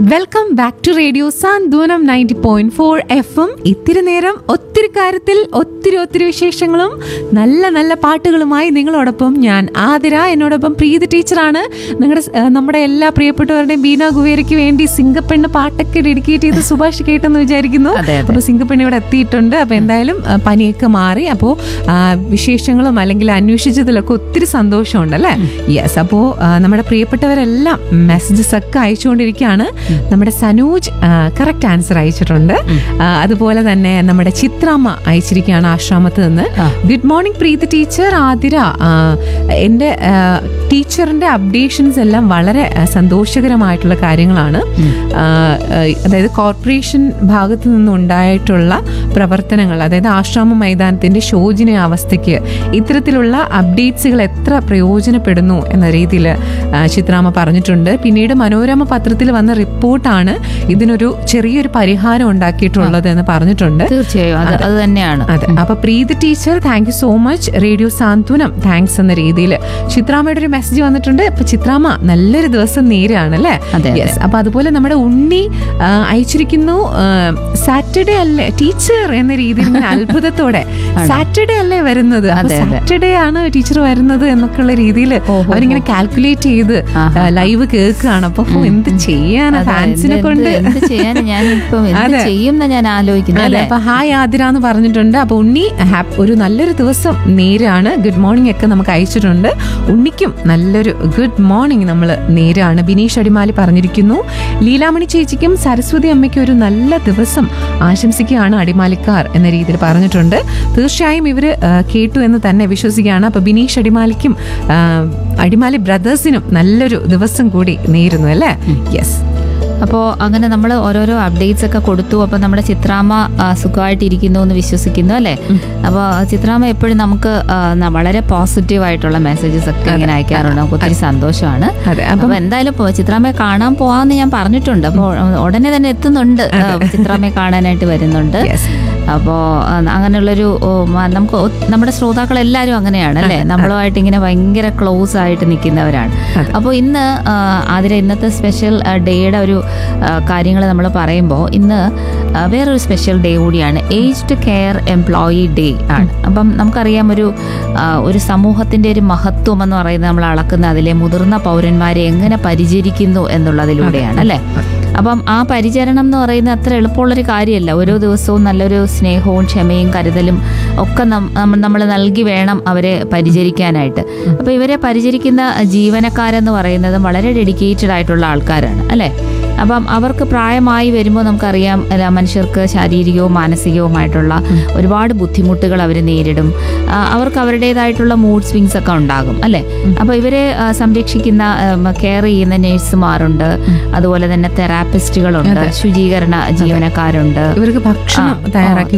Welcome back to radio Santhwanam ninety point four F M ഇത്തിരി നേരം ഒത്തിരി കാര്യത്തിൽ ഒത്തിരി ഒത്തിരി വിശേഷങ്ങളും നല്ല നല്ല പാട്ടുകളുമായി നിങ്ങളോടൊപ്പം ഞാൻ ആതിര എന്നോടൊപ്പം പ്രീതി ടീച്ചറാണ് നിങ്ങളുടെ സ്- ഏഹ് നമ്മുടെ എല്ലാ പ്രിയപ്പെട്ടവരുടെയും ബീന ഗുവേരയ്ക്ക് വേണ്ടി സിംഗപ്പെണ്ണ് പാട്ടൊക്കെ ഡെഡിക്കേറ്റ് ചെയ്ത് സുഭാഷ് കേട്ടെന്ന് വിചാരിക്കുന്നു അതെ, അതെ. അപ്പോൾ സിംഗപ്പെണ്ണ് ഇവിടെ എത്തിയിട്ടുണ്ട് അപ്പോൾ എന്തായാലും ആ, പനിയൊക്കെ മാറി അപ്പോൾ വിശേഷങ്ങളും അല്ലെങ്കിൽ അന്വേഷിച്ചതിലൊക്കെ ഒത്തിരി സന്തോഷമുണ്ട് അല്ലേ യെസ് അപ്പോൾ നമ്മുടെ പ്രിയപ്പെട്ടവരെല്ലാം മെസ്സേജസ് ഒക്കെ അയച്ചുകൊണ്ടിരിക്കുകയാണ് നമ്മുടെ സനൂജ് കറക്റ്റ് ആൻസർ അയച്ചിട്ടുണ്ട് ആ, അതുപോലെ തന്നെ നമ്മുടെ ചിത്രാമ്മ അയച്ചിരിക്കുകയാണ് ആശ്രമത്ത് നിന്ന് good morning Preethi teacher Athira ആ, എൻ്റെ ആ, ടീച്ചറിന്റെ അപ്ഡേഷൻസ് എല്ലാം വളരെ ആ, സന്തോഷകരമായിട്ടുള്ള കാര്യങ്ങളാണ് ആ, ആ, അതായത് കോർപ്പറേഷൻ ഭാഗത്ത് നിന്നുണ്ടായിട്ടുള്ള പ്രവർത്തനങ്ങൾ അതായത് ആശ്രമ മൈതാനത്തിന്റെ ശോചന അവസ്ഥയ്ക്ക് ഇത്തരത്തിലുള്ള അപ്ഡേറ്റ്സുകൾ എത്ര പ്രയോജനപ്പെടുന്നു എന്ന രീതിയിൽ ചിത്രാമ്മ പറഞ്ഞിട്ടുണ്ട് പിന്നീട് മനോരമ പത്രത്തിൽ വന്ന റിപ്പോർട്ടാണ് ഇതിനൊരു ചെറിയൊരു പരിഹാരം ഉണ്ടാക്കിയിട്ടുള്ളത് എന്ന് പറഞ്ഞിട്ടുണ്ട് തീർച്ചയായും അത് അത് തന്നെയാണ് അതെ അപ്പൊ Preethi teacher thank you so much radio Santhwanam thanks എന്ന രീതിയിൽ ചിത്രാമ്മയുടെ ഒരു മെസ്സേജ് വന്നിട്ടുണ്ട് അപ്പൊ ചിത്രാമ്മ നല്ലൊരു ദിവസം നേരാണ് അല്ലേ അതെ, യെസ് അപ്പൊ അതുപോലെ നമ്മുടെ ഉണ്ണി ആ, അയച്ചിരിക്കുന്നു സാറ്റർഡേ അല്ലേ ടീച്ചർ എന്ന രീതിയിൽ ഇങ്ങനെ അത്ഭുതത്തോടെ സാറ്റർഡേ അല്ലേ വരുന്നത് അപ്പൊ അതെ, അതെ. സാറ്റർഡേ ആണ് ടീച്ചർ വരുന്നത് എന്നൊക്കെയുള്ള രീതിയിൽ അവരിങ്ങനെ കാൽക്കുലേറ്റ് ചെയ്ത് ലൈവ് കേൾക്കുകയാണ് അപ്പൊ ഓ, എന്ത് ചെയ്യാനാ അതെ, ഫാൻസിനെ എന്ത് കൊണ്ട് എന്ത് എന്ത് ചെയ്യാൻ ഞാൻ ഇപ്പം എന്ത് അതെ. ചെയ്യും എന്ന് ഞാൻ ആലോചിക്കുന്നത് അതെ അല്ലേ അപ്പൊ ഹായ് ആതിര എന്ന് പറഞ്ഞിട്ടുണ്ട് അപ്പൊ ഉണ്ണി ഹാപ്പ് ഒരു നല്ലൊരു ദിവസം നേരാണ് ഗുഡ് മോർണിംഗ് ഒക്കെ നമുക്ക് അയച്ചിട്ടുണ്ട് ഉണ്ണിക്കും നല്ലൊരു ഗുഡ് മോർണിംഗ് നമ്മൾ നേരാണ് ബിനീഷ് അടിമാലി പറഞ്ഞിരിക്കുന്നു ലീലാമണി ചേച്ചിക്കും സരസ്വതി അമ്മയ്ക്കും ഒരു നല്ല ദിവസം ആശംസിക്കുകയാണ് അടിമാലിക്കാർ എന്ന രീതിയിൽ പറഞ്ഞിട്ടുണ്ട് തീർച്ചയായും ഇവര് ആ, കേട്ടു എന്ന് തന്നെ വിശ്വസിക്കുകയാണ് അപ്പൊ ബിനീഷ് അടിമാലിക്കും ആ, അടിമാലി ബ്രദേഴ്സിനും നല്ലൊരു ദിവസം കൂടി നേരുന്നു അല്ലേ യെസ് അപ്പോൾ അങ്ങനെ നമ്മൾ ഓരോരോ അപ്ഡേറ്റ്സ് ഒക്കെ കൊടുത്തു അപ്പോൾ നമ്മുടെ ചിത്രാമ്മ ആ, സുഖമായിട്ടിരിക്കുന്നു എന്ന് വിശ്വസിക്കുന്നു അല്ലേ അപ്പോൾ ചിത്രാമ്മ എപ്പോഴും നമുക്ക് ആ, ന- വളരെ പോസിറ്റീവ് ആയിട്ടുള്ള മെസ്സേജസ് ഒക്കെ ഇങ്ങനെ അയക്കാറുണ്ട് നമുക്ക് ഒത്തിരി സന്തോഷമാണ് അതെ അപ്പോൾ എന്തായാലും പോ- ചിത്രാമ്മയെ കാണാൻ പോവാന്ന് ഞാൻ പറഞ്ഞിട്ടുണ്ട് അപ്പോൾ ഉടനെ തന്നെ എത്തുന്നുണ്ട് ആ, ചിത്രാമ്മയെ കാണാനായിട്ട് വരുന്നുണ്ട് Yes. അപ്പോൾ അങ്ങനെയുള്ളൊരു ഓ, മ- നമുക്ക് ഒ- നമ്മുടെ ശ്രോതാക്കൾ എല്ലാവരും അങ്ങനെയാണ് അല്ലേ നമ്മളുമായിട്ട് ഇങ്ങനെ ഭയങ്കര ക്ലോസ് ആയിട്ട് നിൽക്കുന്നവരാണ് അപ്പോൾ ഇന്ന് ആ, ആതിര ഇന്നത്തെ സ്പെഷ്യൽ ഡേയുടെ ഒരു കാര്യങ്ങൾ നമ്മൾ പറയുമ്പോൾ ഇന്ന് ആ, വേറൊരു സ്പെഷ്യൽ ഡേ കൂടിയാണ് ഏജ്ഡ് കെയർ എംപ്ലോയി ഡേ ആണ് അപ്പം നമുക്കറിയാം ഒരു ആ, ഒരു സമൂഹത്തിന്റെ ഒരു മഹത്വം എന്ന് പറയുന്നത് നമ്മൾ അളക്കുന്ന അതിലെ മുതിർന്ന പൗരന്മാരെ എങ്ങനെ പരിചരിക്കുന്നു എന്നുള്ളതിലൂടെയാണ് അല്ലേ അപ്പം ആ പരിചരണം എന്ന് പറയുന്നത് അത്ര എളുപ്പമുള്ളൊരു കാര്യമല്ല ഓരോ ദിവസവും നല്ലൊരു സ്നേഹവും ക്ഷമയും കരുതലും ഒക്കെ നമ്മൾ നൽകി വേണം അവരെ പരിചരിക്കാനായിട്ട് അപ്പോൾ ഇവരെ പരിചരിക്കുന്ന ജീവനക്കാരെന്ന് പറയുന്നത് വളരെ ഡെഡിക്കേറ്റഡ് ആയിട്ടുള്ള ആൾക്കാരാണ് അല്ലേ അപ്പം അവർക്ക് പ്രായമായി വരുമ്പോൾ നമുക്കറിയാം അല്ല, മനുഷ്യർക്ക് ശാരീരികവും മാനസികവുമായിട്ടുള്ള ഒരുപാട് ബുദ്ധിമുട്ടുകൾ അവർ നേരിടും ആ, അവർക്ക് അവരുടേതായിട്ടുള്ള മൂഡ് സ്വിങ്സ് ഒക്കെ ഉണ്ടാകും അല്ലേ അപ്പോൾ ഇവരെ ആ, സംരക്ഷിക്കുന്ന കെയർ ചെയ്യുന്ന നഴ്സുമാരുണ്ട് അതുപോലെ തന്നെ തെറാപ്പിസ്റ്റുകളുണ്ട് ശുചീകരണ ജീവനക്കാരുണ്ട് ഇവർക്ക് ഭക്ഷണം ആ, തയ്യാറാക്കി